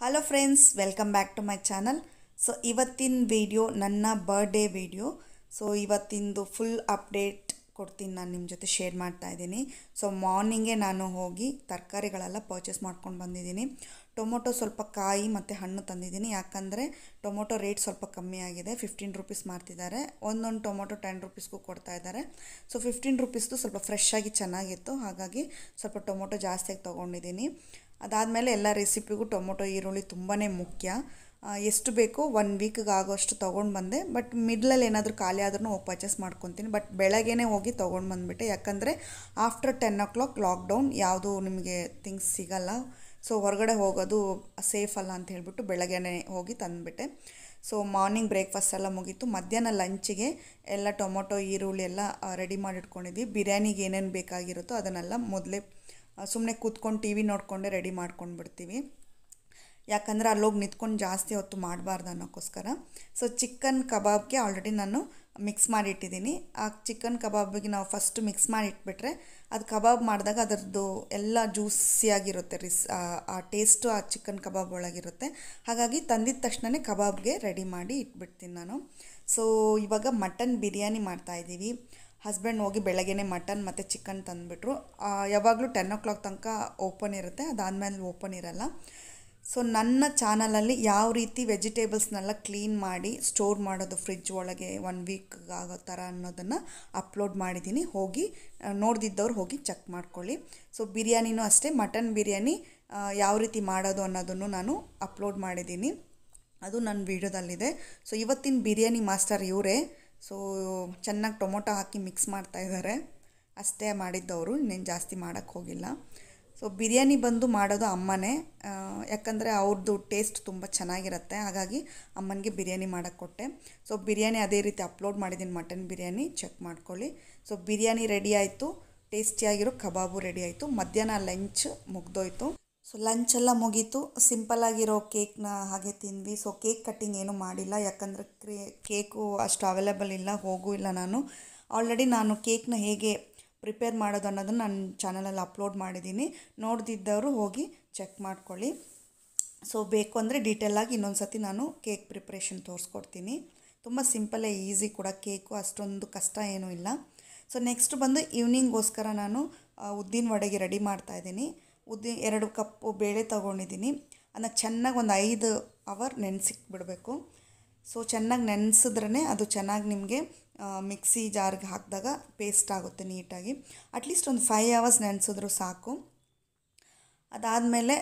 hello friends welcome back to my channel so ಇವತ್ತಿನ video ನನ್ನ birthday video so ಇವತ್ತಿಂದು full update ಕೊಡ್ತೀನಿ ನಾನು ನಿಮ್ಮ ಜೊತೆ ಶೇರ್ ಮಾಡ್ತಾ ಇದ್ದೀನಿ ಸೊ ಮಾರ್ನಿಂಗೇ ನಾನು ಹೋಗಿ ತರಕಾರಿಗಳೆಲ್ಲ ಪರ್ಚೇಸ್ ಮಾಡ್ಕೊಂಡು ಬಂದಿದ್ದೀನಿ ಟೊಮೊಟೊ ಸ್ವಲ್ಪ ಕಾಯಿ ಮತ್ತು ಹಣ್ಣು ತಂದಿದ್ದೀನಿ ಯಾಕಂದರೆ ಟೊಮೊಟೊ ರೇಟ್ ಸ್ವಲ್ಪ ಕಮ್ಮಿ ಆಗಿದೆ ಫಿಫ್ಟೀನ್ ರುಪೀಸ್ ಮಾಡ್ತಿದ್ದಾರೆ ಒಂದೊಂದು ಟೊಮೊಟೊ ಟೆನ್ ರುಪೀಸ್ಗೂ ಕೊಡ್ತಾ ಇದ್ದಾರೆ ಸೊ ಫಿಫ್ಟೀನ್ ರುಪೀಸ್ದು ಸ್ವಲ್ಪ ಫ್ರೆಶ್ ಆಗಿ ಚೆನ್ನಾಗಿತ್ತು ಹಾಗಾಗಿ ಸ್ವಲ್ಪ ಟೊಮೊಟೊ ಜಾಸ್ತಿಯಾಗಿ ತೊಗೊಂಡಿದ್ದೀನಿ ಅದಾದಮೇಲೆ ಎಲ್ಲ ರೆಸಿಪಿಗೂ ಟೊಮೊಟೊ ಈರುಳ್ಳಿ ತುಂಬಾ ಮುಖ್ಯ ಆ, ಎಷ್ಟು ಬೇಕೋ ಒನ್ ವೀಕ್ಗೆ ಆಗೋಷ್ಟು ತೊಗೊಂಡು ಬಂದೆ ಬಟ್ ಮಿಡ್ಲಲ್ಲಿ ಏನಾದರೂ ಖಾಲಿ ಆದ್ರೂ ಹೋಗಿ ಪರ್ಚೇಸ್ ಮಾಡ್ಕೊತೀನಿ ಬಟ್ ಬೆಳಗ್ಗೆನೇ ಹೋಗಿ ತೊಗೊಂಡು ಬಂದುಬಿಟ್ಟೆ ಯಾಕಂದರೆ after ten o'clock lockdown ಯಾವುದು ನಿಮಗೆ ಥಿಂಗ್ಸ್ ಸಿಗಲ್ಲ ಸೊ ಹೊರಗಡೆ ಹೋಗೋದು ಸೇಫ್ ಅಲ್ಲ ಅಂತ ಹೇಳ್ಬಿಟ್ಟು ಬೆಳಗ್ಗೆನೇ ಹೋಗಿ ತಂದುಬಿಟ್ಟೆ ಸೊ ಮಾರ್ನಿಂಗ್ ಬ್ರೇಕ್ಫಾಸ್ಟ್ ಎಲ್ಲ ಮುಗೀತು ಮಧ್ಯಾಹ್ನ ಲಂಚಿಗೆ ಎಲ್ಲ ಟೊಮೊಟೊ ಈರುಳ್ಳಿ ಎಲ್ಲ ರೆಡಿ ಮಾಡಿಟ್ಕೊಂಡಿದ್ವಿ ಬಿರಿಯಾನಿಗೆ ಏನೇನು ಬೇಕಾಗಿರುತ್ತೋ ಅದನ್ನೆಲ್ಲ ಮೊದಲೇ ಸುಮ್ಮನೆ ಕೂತ್ಕೊಂಡು ಟಿ ವಿ ನೋಡಿಕೊಂಡೆ ರೆಡಿ ಮಾಡ್ಕೊಂಡು ಬಿಡ್ತೀವಿ ಯಾಕಂದರೆ ಅಲ್ಲೋಗಿ ನಿಂತ್ಕೊಂಡು ಜಾಸ್ತಿ ಹೊತ್ತು ಮಾಡಬಾರ್ದು ಅನ್ನೋಕ್ಕೋಸ್ಕರ ಸೊ ಚಿಕನ್ ಕಬಾಬ್ಗೆ ಆಲ್ರೆಡಿ ನಾನು ಮಿಕ್ಸ್ ಮಾಡಿ ಇಟ್ಟಿದ್ದೀನಿ ಆ ಚಿಕನ್ ಕಬಾಬಿಗೆ ನಾವು ಫಸ್ಟ್ ಮಿಕ್ಸ್ ಮಾಡಿ ಇಟ್ಬಿಟ್ರೆ ಅದು ಕಬಾಬ್ ಮಾಡಿದಾಗ ಅದರದ್ದು ಎಲ್ಲ ಜ್ಯೂಸಿಯಾಗಿರುತ್ತೆ ರಿಸ್ ಆ ಟೇಸ್ಟು ಆ ಚಿಕನ್ ಕಬಾಬ್ ಒಳಗಿರುತ್ತೆ ಹಾಗಾಗಿ ತಂದಿದ ತಕ್ಷಣವೇ ಕಬಾಬ್ಗೆ ರೆಡಿ ಮಾಡಿ ಇಟ್ಬಿಡ್ತೀನಿ ನಾನು ಸೊ ಇವಾಗ ಮಟನ್ ಬಿರಿಯಾನಿ ಮಾಡ್ತಾಯಿದ್ದೀವಿ ಹಸ್ಬೆಂಡ್ ಹೋಗಿ ಬೆಳಗ್ಗೆನೇ ಮಟನ್ ಮತ್ತು ಚಿಕನ್ ತಂದುಬಿಟ್ರು ಯಾವಾಗಲೂ ಟೆನ್ ಓ ಕ್ಲಾಕ್ ತನಕ ಓಪನ್ ಇರುತ್ತೆ ಅದಾದಮೇಲೆ ಓಪನ್ ಇರಲ್ಲ ಸೊ ನನ್ನ ಚಾನಲಲ್ಲಿ ಯಾವ ರೀತಿ ವೆಜಿಟೇಬಲ್ಸ್ನೆಲ್ಲ ಕ್ಲೀನ್ ಮಾಡಿ ಸ್ಟೋರ್ ಮಾಡೋದು ಫ್ರಿಜ್ ಒಳಗೆ ಒನ್ ವೀಕ್ ಆಗೋ ಥರ ಅನ್ನೋದನ್ನು ಅಪ್ಲೋಡ್ ಮಾಡಿದ್ದೀನಿ ಹೋಗಿ ಆ, ನೋಡ್ದಿದ್ದವ್ರು ಹೋಗಿ ಚೆಕ್ ಮಾಡ್ಕೊಳ್ಳಿ ಸೊ ಬಿರಿಯಾನಿನೂ ಅಷ್ಟೇ ಮಟನ್ ಬಿರಿಯಾನಿ ಆ, ಯಾವ ರೀತಿ ಮಾಡೋದು ಅನ್ನೋದನ್ನು ನಾನು ಅಪ್ಲೋಡ್ ಮಾಡಿದ್ದೀನಿ ಅದು ನನ್ನ ವೀಡಿಯೋದಲ್ಲಿದೆ ಸೊ ಇವತ್ತಿನ ಬಿರಿಯಾನಿ ಮಾಸ್ಟರ್ ಇವರೇ ಸೊ ಚೆನ್ನಾಗಿ ಟೊಮೊಟೊ ಹಾಕಿ ಮಿಕ್ಸ್ ಮಾಡ್ತಾ ಇದ್ದಾರೆ ಅಷ್ಟೇ ಮಾಡಿದ್ದವರು ಇನ್ನೇನು ಜಾಸ್ತಿ ಮಾಡೋಕ್ಕೆ ಹೋಗಿಲ್ಲ ಸೊ ಬಿರಿಯಾನಿ ಬಂದು ಮಾಡೋದು ಅಮ್ಮನೇ ಆ, ಯಾಕಂದರೆ ಅವ್ರದ್ದು ಟೇಸ್ಟ್ ತುಂಬ ಚೆನ್ನಾಗಿರುತ್ತೆ ಹಾಗಾಗಿ ಅಮ್ಮನಿಗೆ ಬಿರಿಯಾನಿ ಮಾಡೋಕ್ಕೆ ಕೊಟ್ಟೆ ಸೊ ಬಿರಿಯಾನಿ ಅದೇ ರೀತಿ ಅಪ್ಲೋಡ್ ಮಾಡಿದ್ದೀನಿ ಮಟನ್ ಬಿರಿಯಾನಿ ಚೆಕ್ ಮಾಡ್ಕೊಳ್ಳಿ ಸೊ ಬಿರಿಯಾನಿ ರೆಡಿ ಆಯಿತು ಟೇಸ್ಟಿಯಾಗಿರೋ ಕಬಾಬು ರೆಡಿ ಆಯಿತು ಮಧ್ಯಾಹ್ನ ಲಂಚ್ ಮುಗ್ದೋಯ್ತು ಸೊ ಲಂಚ್ ಎಲ್ಲ ಮುಗೀತು ಸಿಂಪಲ್ ಆಗಿರೋ ಕೇಕ್ನ ಹಾಗೆ ತಿಂದ್ವಿ ಸೊ ಕೇಕ್ ಕಟ್ಟಿಂಗ್ ಏನೂ ಮಾಡಿಲ್ಲ ಯಾಕಂದರೆ ಕ್ರೇ ಕೇಕು ಅಷ್ಟು ಅವೈಲೇಬಲ್ ಇಲ್ಲ ಹೋಗೂ ಇಲ್ಲ ನಾನು ಆಲ್ರೆಡಿ ನಾನು ಕೇಕ್ನ ಹೇಗೆ ಪ್ರಿಪೇರ್ ಮಾಡೋದು ಅನ್ನೋದನ್ನು ನನ್ನ ಚಾನಲಲ್ಲಿ ಅಪ್ಲೋಡ್ ಮಾಡಿದ್ದೀನಿ ನೋಡ್ದಿದ್ದವರು ಹೋಗಿ ಚೆಕ್ ಮಾಡ್ಕೊಳ್ಳಿ ಸೊ ಬೇಕು ಅಂದರೆ ಡೀಟೇಲಾಗಿ ಇನ್ನೊಂದು ಸತಿ ನಾನು ಕೇಕ್ ಪ್ರಿಪ್ರೇಷನ್ ತೋರಿಸ್ಕೊಡ್ತೀನಿ ತುಂಬ ಸಿಂಪಲ್ಲೇ ಈಸಿ ಕೂಡ ಕೇಕು ಅಷ್ಟೊಂದು ಕಷ್ಟ ಏನೂ ಇಲ್ಲ ಸೊ ನೆಕ್ಸ್ಟ್ ಬಂದು ಈವ್ನಿಂಗೋಸ್ಕರ ನಾನು ಆ, ಉದ್ದಿನ ವಡೆಗೆ ರೆಡಿ ಮಾಡ್ತಾಯಿದ್ದೀನಿ ಉದ್ದಿ ಎರಡು ಕಪ್ಪು ಬೇಳೆ ತೊಗೊಂಡಿದ್ದೀನಿ ಅದನ್ನ ಚೆನ್ನಾಗಿ ಒಂದು ಐದು ಅವರ್ ನೆನೆಸಿಕ್ ಬಿಡಬೇಕು ಸೊ ಚೆನ್ನಾಗಿ ನೆನೆಸಿದ್ರೇ ಅದು ಚೆನ್ನಾಗಿ ನಿಮಗೆ ಮಿಕ್ಸಿ ಜಾರ್ಗೆ ಹಾಕಿದಾಗ ಪೇಸ್ಟ್ ಆಗುತ್ತೆ ನೀಟಾಗಿ ಅಟ್ಲೀಸ್ಟ್ ಒಂದು ಫೈವ್ ಅವರ್ಸ್ ನೆನೆಸಿದ್ರು ಸಾಕು ಅದಾದಮೇಲೆ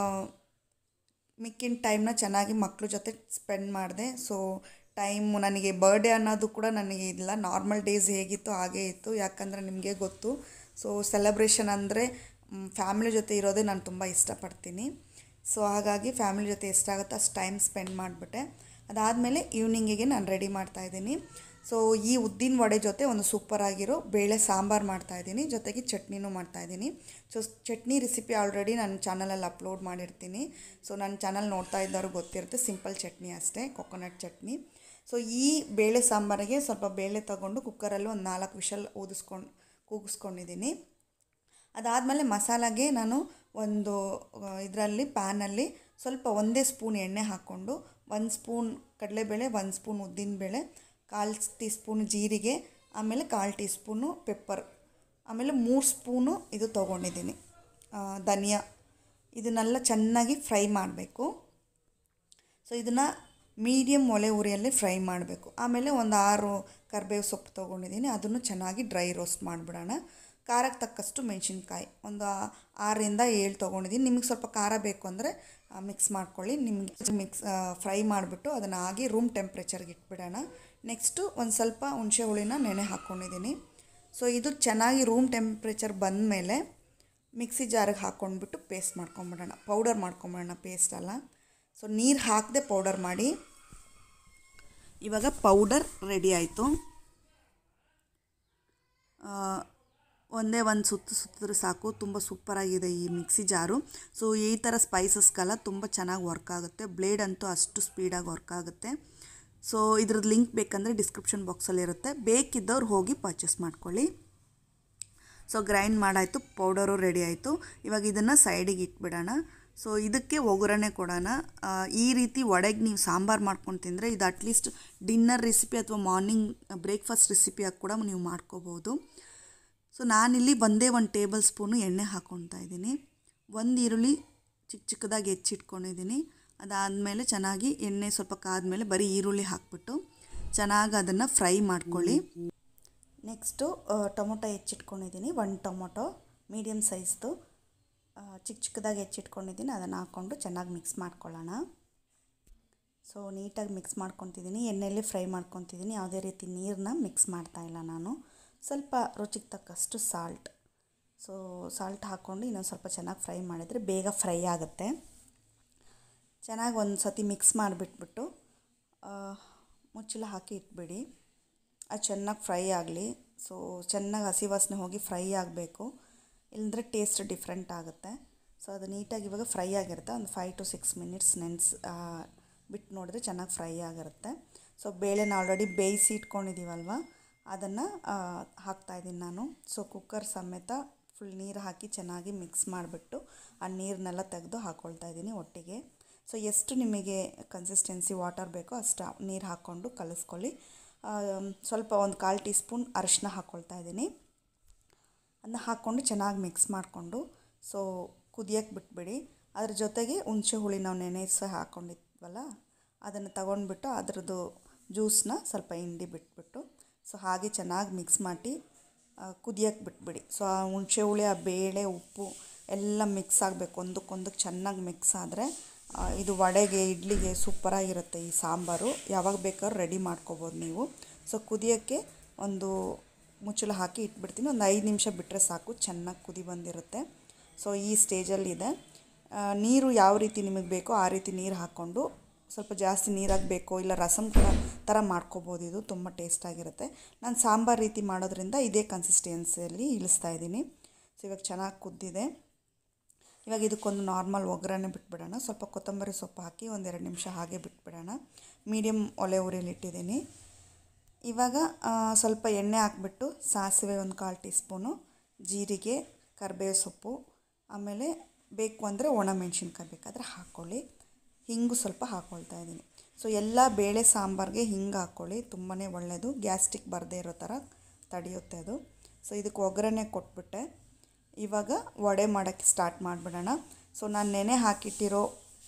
ಮಿಕ್ಕಿನ ಟೈಮ್ನ ಚೆನ್ನಾಗಿ ಮಕ್ಳ ಜೊತೆ ಸ್ಪೆಂಡ್ ಮಾಡಿದೆ ಸೊ ಟೈಮು ನನಗೆ ಬರ್ಡೇ ಅನ್ನೋದು ಕೂಡ ನನಗೆ ಇಲ್ಲ ನಾರ್ಮಲ್ ಡೇಸ್ ಹೇಗಿತ್ತು ಹಾಗೇ ಇತ್ತು ಯಾಕಂದರೆ ನಿಮಗೆ ಗೊತ್ತು ಸೊ ಸೆಲೆಬ್ರೇಷನ್ ಅಂದರೆ ಫ್ಯಾಮಿಲಿ ಜೊತೆ ಇರೋದೇ ನಾನು ತುಂಬ ಇಷ್ಟಪಡ್ತೀನಿ ಸೊ ಹಾಗಾಗಿ ಫ್ಯಾಮಿಲಿ ಜೊತೆ ಎಷ್ಟಾಗುತ್ತೋ ಅಷ್ಟು ಟೈಮ್ ಸ್ಪೆಂಡ್ ಮಾಡಿಬಿಟ್ಟೆ ಅದಾದಮೇಲೆ ಈವ್ನಿಂಗಿಗೆ ನಾನು ರೆಡಿ ಮಾಡ್ತಾಯಿದ್ದೀನಿ ಸೊ ಈ ಉದ್ದಿನ ವಡೆ ಜೊತೆ ಒಂದು ಸೂಪರ್ ಆಗಿರೋ ಬೇಳೆ ಸಾಂಬಾರು ಮಾಡ್ತಾಯಿದ್ದೀನಿ ಜೊತೆಗೆ ಚಟ್ನಿನೂ ಮಾಡ್ತಾಯಿದ್ದೀನಿ ಸೊ ಚಟ್ನಿ ರೆಸಿಪಿ ಆಲ್ರೆಡಿ ನನ್ನ ಚಾನಲಲ್ಲಿ ಅಪ್ಲೋಡ್ ಮಾಡಿರ್ತೀನಿ ಸೊ ನನ್ನ ಚಾನಲ್ ನೋಡ್ತಾ ಇದ್ದವ್ರು ಗೊತ್ತಿರುತ್ತೆ ಸಿಂಪಲ್ ಚಟ್ನಿ ಅಷ್ಟೇ ಕೊಕೊನಟ್ ಚಟ್ನಿ ಸೊ ಈ ಬೇಳೆ ಸಾಂಬಾರಿಗೆ ಸ್ವಲ್ಪ ಬೇಳೆ ತಗೊಂಡು ಕುಕ್ಕರಲ್ಲಿ ಒಂದು ನಾಲ್ಕು ವಿಷಲ್ ಊದಿಸ್ಕೊಂಡು ಕೂಗಿಸ್ಕೊಂಡಿದ್ದೀನಿ ಅದಾದಮೇಲೆ ಮಸಾಲಾಗೆ ನಾನು ಒಂದು ಇದರಲ್ಲಿ ಪ್ಯಾನಲ್ಲಿ ಸ್ವಲ್ಪ ಒಂದೇ ಸ್ಪೂನ್ ಎಣ್ಣೆ ಹಾಕ್ಕೊಂಡು ಒಂದು ಸ್ಪೂನ್ ಕಡಲೆಬೇಳೆ ಒಂದು ಸ್ಪೂನ್ ಉದ್ದಿನಬೇಳೆ ಕಾಲು ಟೀ ಸ್ಪೂನ್ ಜೀರಿಗೆ ಆಮೇಲೆ ಕಾಲು ಟೀ ಸ್ಪೂನು ಪೆಪ್ಪರ್ ಆಮೇಲೆ ಮೂರು ಸ್ಪೂನು ಇದು ತೊಗೊಂಡಿದ್ದೀನಿ ಆ, ಧನಿಯಾ ಇದನ್ನೆಲ್ಲ ಚೆನ್ನಾಗಿ ಫ್ರೈ ಮಾಡಬೇಕು ಸೊ ಇದನ್ನು ಮೀಡಿಯಮ್ ಒಲೆ ಉರಿಯಲ್ಲಿ ಫ್ರೈ ಮಾಡಬೇಕು ಆಮೇಲೆ ಒಂದು ಆರು ಕರಿಬೇವು ಸೊಪ್ಪು ತೊಗೊಂಡಿದ್ದೀನಿ ಅದನ್ನು ಚೆನ್ನಾಗಿ ಡ್ರೈ ರೋಸ್ಟ್ ಮಾಡಿಬಿಡೋಣ ಖಾರಕ್ಕೆ ತಕ್ಕಷ್ಟು ಮೆಣಸಿನ್ಕಾಯಿ ಒಂದು ಆರರಿಂದ ಏಳು ತೊಗೊಂಡಿದ್ದೀನಿ ನಿಮಗೆ ಸ್ವಲ್ಪ ಖಾರ ಬೇಕು ಅಂದರೆ ಮಿಕ್ಸ್ ಮಾಡ್ಕೊಳ್ಳಿ ನಿಮ್ಗೆ ಮಿಕ್ಸ್ ಫ್ರೈ ಮಾಡಿಬಿಟ್ಟು ಅದನ್ನು ಆಗಿ ರೂಮ್ ಟೆಂಪ್ರೇಚರ್ಗೆ ಇಟ್ಬಿಡೋಣ ನೆಕ್ಸ್ಟು ಒಂದು ಸ್ವಲ್ಪ ಹುಣಸೆ ಹುಳಿನ ನೆನೆ ಹಾಕ್ಕೊಂಡಿದ್ದೀನಿ ಸೊ ಇದು ಚೆನ್ನಾಗಿ ರೂಮ್ ಟೆಂಪ್ರೇಚರ್ ಬಂದಮೇಲೆ ಮಿಕ್ಸಿ ಜಾರಿಗೆ ಹಾಕ್ಕೊಂಡ್ಬಿಟ್ಟು ಪೇಸ್ಟ್ ಮಾಡ್ಕೊಂಬಿಡೋಣ ಪೌಡರ್ ಮಾಡ್ಕೊಂಬಿಡೋಣ ಪೇಸ್ಟ್ ಅಲ್ಲ ಸೊ ನೀರು ಹಾಕದೆ ಪೌಡರ್ ಮಾಡಿ ಇವಾಗ ಪೌಡರ್ ರೆಡಿ ಆಯಿತು ಒಂದೇ ಒಂದು ಸುತ್ತು ಸುತ್ತಿದ್ರೆ ಸಾಕು ತುಂಬ ಸೂಪರಾಗಿದೆ ಈ ಮಿಕ್ಸಿ ಜಾರು ಸೊ ಈ ಥರ ಸ್ಪೈಸಸ್ಗೆಲ್ಲ ತುಂಬ ಚೆನ್ನಾಗಿ ವರ್ಕ್ ಆಗುತ್ತೆ ಬ್ಲೇಡ್ ಅಂತೂ ಅಷ್ಟು ಸ್ಪೀಡಾಗಿ ವರ್ಕ್ ಆಗುತ್ತೆ ಸೊ ಇದ್ರದ್ದು ಲಿಂಕ್ ಬೇಕಂದರೆ ಡಿಸ್ಕ್ರಿಪ್ಷನ್ ಬಾಕ್ಸಲ್ಲಿ ಇರುತ್ತೆ ಬೇಕಿದ್ದವ್ರು ಹೋಗಿ ಪರ್ಚೇಸ್ ಮಾಡ್ಕೊಳ್ಳಿ ಸೊ ಗ್ರೈಂಡ್ ಮಾಡಾಯಿತು ಪೌಡರು ರೆಡಿ ಆಯಿತು ಇವಾಗ ಇದನ್ನು ಸೈಡಿಗೆ ಇಟ್ಬಿಡೋಣ ಸೊ ಇದಕ್ಕೆ ಒಗ್ಗರಣೆ ಕೊಡೋಣ ಆ, ಈ ರೀತಿ ಒಡೆಗೆ ನೀವು ಸಾಂಬಾರು ಮಾಡ್ಕೊಂಡು ತಿಂದರೆ ಇದು ಅಟ್ಲೀಸ್ಟ್ ಡಿನ್ನರ್ ರೆಸಿಪಿ ಅಥವಾ ಮಾರ್ನಿಂಗ್ ಬ್ರೇಕ್ಫಾಸ್ಟ್ ರೆಸಿಪಿಯಾಗಿ ಕೂಡ ನೀವು ಮಾಡ್ಕೋಬೋದು ಸೊ ನಾನಿಲ್ಲಿ ಒಂದೇ ಒಂದು ಟೇಬಲ್ ಸ್ಪೂನು ಎಣ್ಣೆ ಹಾಕ್ಕೊತಾ ಇದ್ದೀನಿ ಒಂದು ಈರುಳ್ಳಿ ಚಿಕ್ಕ ಚಿಕ್ಕದಾಗಿ ಹೆಚ್ಚಿಟ್ಕೊಂಡಿದ್ದೀನಿ ಅದಾದಮೇಲೆ ಚೆನ್ನಾಗಿ ಎಣ್ಣೆ ಸ್ವಲ್ಪ ಕಾದ್ಮೇಲೆ ಬರೀ ಈರುಳ್ಳಿ ಹಾಕ್ಬಿಟ್ಟು ಚೆನ್ನಾಗಿ ಅದನ್ನು ಫ್ರೈ ಮಾಡ್ಕೊಳ್ಳಿ ನೆಕ್ಸ್ಟು ಟೊಮೊಟೊ ಹೆಚ್ಚಿಟ್ಕೊಂಡಿದ್ದೀನಿ ಒಂದು ಟೊಮೊಟೊ ಮೀಡಿಯಮ್ ಸೈಜ್ದು ಚಿಕ್ಕ ಚಿಕ್ಕದಾಗಿ ಹೆಚ್ಚಿಟ್ಕೊಂಡಿದ್ದೀನಿ ಅದನ್ನು ಹಾಕ್ಕೊಂಡು ಚೆನ್ನಾಗಿ ಮಿಕ್ಸ್ ಮಾಡ್ಕೊಳ್ಳೋಣ ಸೊ ನೀಟಾಗಿ ಮಿಕ್ಸ್ ಮಾಡ್ಕೊತಿದ್ದೀನಿ ಎಣ್ಣೆಯಲ್ಲಿ ಫ್ರೈ ಮಾಡ್ಕೊತಿದ್ದೀನಿ ಯಾವುದೇ ರೀತಿ ನೀರನ್ನ ಮಿಕ್ಸ್ ಮಾಡ್ತಾಯಿಲ್ಲ ನಾನು ಸ್ವಲ್ಪ ರುಚಿಗೆ ತಕ್ಕಷ್ಟು ಸಾಲ್ಟ್ ಸೊ ಸಾಲ್ಟ್ ಹಾಕ್ಕೊಂಡು ಇನ್ನೊಂದು ಸ್ವಲ್ಪ ಚೆನ್ನಾಗಿ ಫ್ರೈ ಮಾಡಿದರೆ ಬೇಗ ಫ್ರೈ ಆಗುತ್ತೆ ಚೆನ್ನಾಗಿ ಒಂದು ಸತಿ ಮಿಕ್ಸ್ ಮಾಡಿಬಿಟ್ಬಿಟ್ಟು ಮುಚ್ಚಳ ಹಾಕಿ ಇಟ್ಬಿಡಿ ಅದು ಚೆನ್ನಾಗಿ ಫ್ರೈ ಆಗಲಿ ಸೊ ಚೆನ್ನಾಗಿ ಹಸಿ ವಾಸನೆ ಹೋಗಿ ಫ್ರೈ ಆಗಬೇಕು ಇಲ್ಲಂದರೆ ಟೇಸ್ಟ್ ಡಿಫ್ರೆಂಟ್ ಆಗುತ್ತೆ ಸೊ ಅದು ನೀಟಾಗಿ ಇವಾಗ ಫ್ರೈ ಆಗಿರುತ್ತೆ ಒಂದು ಫೈವ್ ಟು ಸಿಕ್ಸ್ ಮಿನಿಟ್ಸ್ ನೆನ್ಸ್ ಬಿಟ್ಟು ನೋಡಿದ್ರೆ ಚೆನ್ನಾಗಿ ಫ್ರೈ ಆಗಿರುತ್ತೆ ಸೊ ಬೇಳೆನ ಆಲ್ರೆಡಿ ಬೇಯಿಸಿ ಇಟ್ಕೊಂಡಿದ್ದೀವಲ್ವ ಅದನ್ನು ಹಾಕ್ತಾಯಿದ್ದೀನಿ ನಾನು ಸೊ ಕುಕ್ಕರ್ ಸಮೇತ ಫುಲ್ ನೀರು ಹಾಕಿ ಚೆನ್ನಾಗಿ ಮಿಕ್ಸ್ ಮಾಡಿಬಿಟ್ಟು ಆ ನೀರನ್ನೆಲ್ಲ ತೆಗೆದು ಹಾಕ್ಕೊಳ್ತಾ ಇದ್ದೀನಿ ಒಟ್ಟಿಗೆ ಸೊ ಎಷ್ಟು ನಿಮಗೆ ಕನ್ಸಿಸ್ಟೆನ್ಸಿ ವಾಟರ್ ಬೇಕೋ ಅಷ್ಟು ನೀರು ಹಾಕ್ಕೊಂಡು ಕಲಿಸ್ಕೊಳ್ಳಿ ಆ, ಸ್ವಲ್ಪ ಒಂದು ಕಾಲು ಟೀ ಸ್ಪೂನ್ ಅರಿಶಿನ ಹಾಕ್ಕೊಳ್ತಾ ಇದ್ದೀನಿ ಅದನ್ನ ಹಾಕ್ಕೊಂಡು ಚೆನ್ನಾಗಿ ಮಿಕ್ಸ್ ಮಾಡಿಕೊಂಡು ಸೊ ಕುದಿಯೋಕ್ಕೆ ಬಿಟ್ಬಿಡಿ ಅದ್ರ ಜೊತೆಗೆ ಹುಣಸೆ ಹುಳಿ ನಾವು ನೆನೆಸಿ ಹಾಕ್ಕೊಂಡಿದ್ವಲ್ಲ ಅದನ್ನು ತಗೊಂಡ್ಬಿಟ್ಟು ಅದರದ್ದು ಜ್ಯೂಸನ್ನ ಸ್ವಲ್ಪ ಹಿಂಡಿ ಬಿಟ್ಬಿಟ್ಟು ಸೊ ಹಾಗೆ ಚೆನ್ನಾಗಿ ಮಿಕ್ಸ್ ಮಾಡಿ ಕುದಿಯೋಕ್ಕೆ ಬಿಟ್ಬಿಡಿ ಸೊ ಆ ಹುಣಸೆ ಹುಳಿ ಆ ಬೇಳೆ ಉಪ್ಪು ಎಲ್ಲ ಮಿಕ್ಸ್ ಆಗಬೇಕು ಒಂದಕ್ಕೊಂದಕ್ಕೆ ಚೆನ್ನಾಗಿ ಮಿಕ್ಸ್ ಆದರೆ ಇದು ವಡೆಗೆ ಇಡ್ಲಿಗೆ ಸೂಪರಾಗಿರುತ್ತೆ ಈ ಸಾಂಬಾರು ಯಾವಾಗ ಬೇಕಾದ್ರೂ ರೆಡಿ ಮಾಡ್ಕೋಬೋದು ನೀವು ಸೊ ಕುದಿಯೋಕ್ಕೆ ಒಂದು ಮುಚ್ಚಳ ಹಾಕಿ ಇಟ್ಬಿಡ್ತೀನಿ ಒಂದು ಐದು ನಿಮಿಷ ಬಿಟ್ಟರೆ ಸಾಕು ಚೆನ್ನಾಗಿ ಕುದಿ ಬಂದಿರುತ್ತೆ ಸೊ ಈ ಸ್ಟೇಜಲ್ಲಿದೆ ಆ, ನೀರು ಯಾವ ರೀತಿ ನಿಮಗೆ ಬೇಕೋ ಆ ರೀತಿ ನೀರು ಹಾಕ್ಕೊಂಡು ಸ್ವಲ್ಪ ಜಾಸ್ತಿ ನೀರಾಗಿ ಬೇಕೋ ಇಲ್ಲ ರಸಮ್ ಕೂಡ ಥರ ಮಾಡ್ಕೋಬೋದು ಇದು ತುಂಬ ಟೇಸ್ಟಾಗಿರುತ್ತೆ ನಾನು ಸಾಂಬಾರು ರೀತಿ ಮಾಡೋದ್ರಿಂದ ಇದೇ ಕನ್ಸಿಸ್ಟೆನ್ಸಿಯಲ್ಲಿ ಇಳಿಸ್ತಾ ಇದ್ದೀನಿ ಸೊ ಇವಾಗ ಚೆನ್ನಾಗಿ ಕುದ್ದಿದೆ ಇವಾಗ ಇದಕ್ಕೊಂದು ನಾರ್ಮಲ್ ಒಗ್ಗರಣೆ ಬಿಟ್ಬಿಡೋಣ ಸ್ವಲ್ಪ ಕೊತ್ತಂಬರಿ ಸೊಪ್ಪು ಹಾಕಿ ಒಂದೆರಡು ನಿಮಿಷ ಹಾಗೆ ಬಿಟ್ಬಿಡೋಣ ಮೀಡಿಯಮ್ ಒಲೆ ಉರಿಯಲ್ಲಿ ಇಟ್ಟಿದ್ದೀನಿ ಇವಾಗ ಆ, ಸ್ವಲ್ಪ ಎಣ್ಣೆ ಹಾಕ್ಬಿಟ್ಟು ಸಾಸಿವೆ ಒಂದು ಕಾಲು ಟೀ ಸ್ಪೂನು ಜೀರಿಗೆ ಕರಿಬೇವು ಸೊಪ್ಪು ಆಮೇಲೆ ಬೇಕು ಅಂದರೆ ಒಣಮೆಣ್ಸಿನ್ಕಾಯಿ ಬೇಕಾದರೆ ಹಾಕ್ಕೊಳ್ಳಿ ಹಿಂಗು ಸ್ವಲ್ಪ ಹಾಕ್ಕೊಳ್ತಾ ಇದ್ದೀನಿ ಸೊ ಎಲ್ಲ ಬೇಳೆ ಸಾಂಬಾರಿಗೆ ಹಿಂಗೆ ಹಾಕ್ಕೊಳ್ಳಿ ತುಂಬಾ ಒಳ್ಳೆಯದು ಗ್ಯಾಸ್ಟ್ರಿಕ್ ಬರದೇ ಇರೋ ಥರ ತಡೆಯುತ್ತೆ ಅದು ಸೊ ಇದಕ್ಕೆ ಒಗ್ಗರಣೆ ಕೊಟ್ಬಿಟ್ಟೆ ಇವಾಗ ವಡೆ ಮಾಡೋಕ್ಕೆ ಸ್ಟಾರ್ಟ್ ಮಾಡಿಬಿಡೋಣ ಸೊ ನಾನು ನೆನೆ ಹಾಕಿಟ್ಟಿರೋ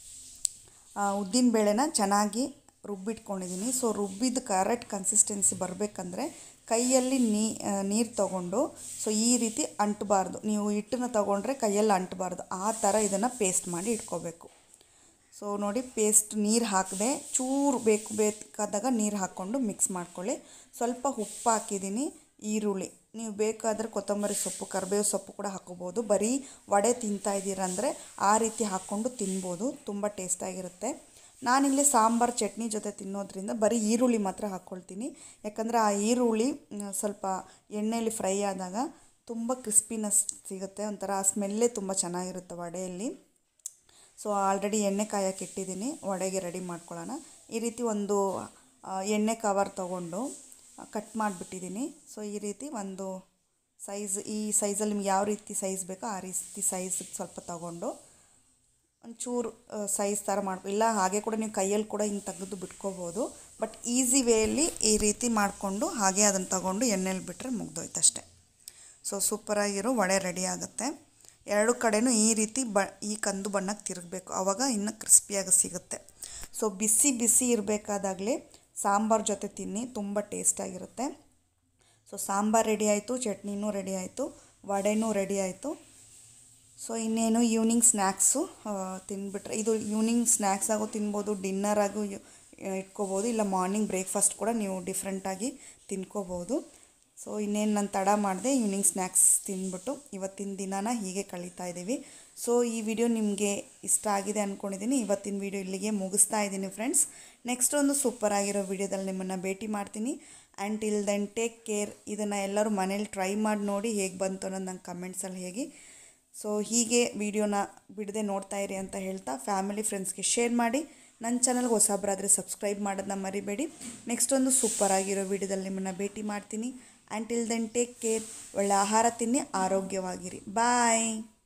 ಉದ್ದಿನ ಬೇಳೆನ ಚೆನ್ನಾಗಿ ರುಬ್ಬಿಟ್ಕೊಂಡಿದ್ದೀನಿ ಸೊ ರುಬ್ಬಿದ ಕರೆಕ್ಟ್ ಕನ್ಸಿಸ್ಟೆನ್ಸಿ ಬರಬೇಕಂದ್ರೆ ಕೈಯಲ್ಲಿ ನೀ ನೀರು ತಗೊಂಡು ಸೊ ಈ ರೀತಿ ಅಂಟಬಾರ್ದು ನೀವು ಹಿಟ್ಟನ್ನ ತಗೊಂಡ್ರೆ ಕೈಯಲ್ಲಿ ಅಂಟಬಾರ್ದು ಆ ಥರ ಇದನ್ನು ಪೇಸ್ಟ್ ಮಾಡಿ ಇಟ್ಕೋಬೇಕು ಸೊ ನೋಡಿ ಪೇಸ್ಟ್ ನೀರು ಹಾಕದೆ ಚೂರು ಬೇಕು ಬೇಕಾದಾಗ ನೀರು ಹಾಕ್ಕೊಂಡು ಮಿಕ್ಸ್ ಮಾಡ್ಕೊಳ್ಳಿ ಸ್ವಲ್ಪ ಉಪ್ಪು ಹಾಕಿದ್ದೀನಿ ಈರುಳ್ಳಿ ನೀವು ಬೇಕಾದರೆ ಕೊತ್ತಂಬರಿ ಸೊಪ್ಪು ಕರಿಬೇವು ಸೊಪ್ಪು ಕೂಡ ಹಾಕೋಬೋದು ಬರೀ ವಡೆ ತಿಂತಾ ಇದ್ದೀರಂದರೆ ಆ ರೀತಿ ಹಾಕ್ಕೊಂಡು ತಿನ್ಬೋದು ತುಂಬ ಟೇಸ್ಟಾಗಿರುತ್ತೆ ನಾನಿಲ್ಲಿ ಸಾಂಬಾರು ಚಟ್ನಿ ಜೊತೆ ತಿನ್ನೋದ್ರಿಂದ ಬರೀ ಈರುಳ್ಳಿ ಮಾತ್ರ ಹಾಕ್ಕೊಳ್ತೀನಿ ಯಾಕಂದರೆ ಆ ಈರುಳ್ಳಿ ಮ್, ಸ್ವಲ್ಪ ಎಣ್ಣೆಯಲ್ಲಿ ಫ್ರೈ ಆದಾಗ ತುಂಬ ಕ್ರಿಸ್ಪಿನೆಸ್ ಸಿಗುತ್ತೆ ಒಂಥರ ಆ ಸ್ಮೆಲ್ಲೇ ತುಂಬ ಚೆನ್ನಾಗಿರುತ್ತೆ ವಡೆಯಲ್ಲಿ ಸೊ ಆಲ್ರೆಡಿ ಎಣ್ಣೆ ಕಾಯಕ್ಕೆ ಇಟ್ಟಿದ್ದೀನಿ ವಡೆಗೆ ರೆಡಿ ಮಾಡ್ಕೊಳ್ಳೋಣ ಈ ರೀತಿ ಒಂದು ಆ, ಎಣ್ಣೆ ಕವರ್ ತೊಗೊಂಡು ಕಟ್ ಮಾಡಿಬಿಟ್ಟಿದ್ದೀನಿ ಸೊ ಈ ರೀತಿ ಒಂದು ಸೈಜ್ ಈ ಸೈಜಲ್ಲಿ ನಿಮ್ಗೆ ಯಾವ ರೀತಿ ಸೈಜ್ ಬೇಕೋ ಆ ರೀತಿ ಸೈಜಿಗೆ ಸ್ವಲ್ಪ ತಗೊಂಡು ಒಂಚೂರು ಸೈಜ್ ಥರ ಮಾಡ್ಕೊ ಇಲ್ಲ ಹಾಗೆ ಕೂಡ ನೀವು ಕೈಯಲ್ಲಿ ಕೂಡ ಹಿಂಗೆ ತೆಗೆದು ಬಿಟ್ಕೋಬೋದು ಬಟ್ ಈಸಿ ವೇಯಲ್ಲಿ ಈ ರೀತಿ ಮಾಡಿಕೊಂಡು ಹಾಗೆ ಅದನ್ನು ತಗೊಂಡು ಎಣ್ಣೆಲಿ ಬಿಟ್ಟರೆ ಮುಗ್ದೋಯ್ತು ಅಷ್ಟೇ ಸೊ ಸೂಪರಾಗಿರೋ ವಡೆ ರೆಡಿ ಆಗುತ್ತೆ ಎರಡು ಕಡೆನೂ ಈ ರೀತಿ ಬ ಈ ಕಂದು ಬಣ್ಣಕ್ಕೆ ತಿರುಗಬೇಕು ಆವಾಗ ಇನ್ನೂ ಕ್ರಿಸ್ಪಿಯಾಗಿ ಸಿಗುತ್ತೆ ಸೊ ಬಿಸಿ ಬಿಸಿ ಇರಬೇಕಾದಾಗಲೇ ಸಾಂಬಾರು ಜೊತೆ ತಿನ್ನಿ ತುಂಬ ಟೇಸ್ಟಾಗಿರುತ್ತೆ ಸೊ ಸಾಂಬಾರು ರೆಡಿ ಆಯಿತು ಚಟ್ನಿನೂ ರೆಡಿ ಆಯಿತು ವಡೆನೂ ರೆಡಿ ಆಯಿತು ಸೊ ಇನ್ನೇನು ಈವ್ನಿಂಗ್ ಸ್ನ್ಯಾಕ್ಸು ತಿನ್ಬಿಟ್ರೆ ಇದು ಈವ್ನಿಂಗ್ ಸ್ನ್ಯಾಕ್ಸ್ ಆಗು ತಿನ್ಬೋದು ಡಿನ್ನರ್ ಆಗು ಯು- ಇಟ್ಕೋಬೋದು ಇಲ್ಲ ಮಾರ್ನಿಂಗ್ ಬ್ರೇಕ್ಫಾಸ್ಟ್ ಕೂಡ ನೀವು ಡಿಫ್ರೆಂಟಾಗಿ ತಿನ್ಕೋಬೋದು ಸೊ ಇನ್ನೇನು ನಾನು ತಡ ಮಾಡಿದೆ ಈವ್ನಿಂಗ್ ಸ್ನ್ಯಾಕ್ಸ್ ತಿಂದ್ಬಿಟ್ಟು ಇವತ್ತಿನ ದಿನಾನ ಹೀಗೆ ಕಳೀತಾ ಇದ್ದೀವಿ ಸೊ ಈ ವಿಡಿಯೋ ನಿಮಗೆ ಇಷ್ಟ ಆಗಿದೆ ಅಂದ್ಕೊಂಡಿದ್ದೀನಿ ಇವತ್ತಿನ ವಿಡಿಯೋ ಇಲ್ಲಿಗೆ ಮುಗಿಸ್ತಾ ಇದ್ದೀನಿ ಫ್ರೆಂಡ್ಸ್ ನೆಕ್ಸ್ಟ್ ಒಂದು ಸೂಪರ್ ಆಗಿರೋ ವಿಡಿಯೋದಲ್ಲಿ ನಿಮ್ಮನ್ನು ಭೇಟಿ ಮಾಡ್ತೀನಿ and till then take care ಇದನ್ನು ಎಲ್ಲರೂ ಮನೇಲಿ ಟ್ರೈ ಮಾಡಿ ನೋಡಿ ಹೇಗೆ ಬಂತು ಅನ್ನೋದು ನಂಗೆ ಕಮೆಂಟ್ಸಲ್ಲಿ ಹೇಗೆ ಸೊ ಹೀಗೆ ವಿಡಿಯೋನ ಬಿಡದೆ ನೋಡ್ತಾ ಇರಿ ಅಂತ ಹೇಳ್ತಾ ಫ್ಯಾಮಿಲಿ ಫ್ರೆಂಡ್ಸ್ಗೆ ಶೇರ್ ಮಾಡಿ ನನ್ನ ಚಾನಲ್ಗೆ ಹೊಸಬ್ರಾದರೆ ಸಬ್ಸ್ಕ್ರೈಬ್ ಮಾಡೋದನ್ನ ಮರಿಬೇಡಿ ನೆಕ್ಸ್ಟ್ ಒಂದು ಸೂಪರ್ ಆಗಿರೋ ವಿಡಿಯೋದಲ್ಲಿ ನಿಮ್ಮನ್ನು ಭೇಟಿ ಮಾಡ್ತೀನಿ and till then take care ಒಳ್ಳೆ ಆಹಾರ ತಿನ್ನಿ ಆರೋಗ್ಯವಾಗಿರಿ ಬಾಯ್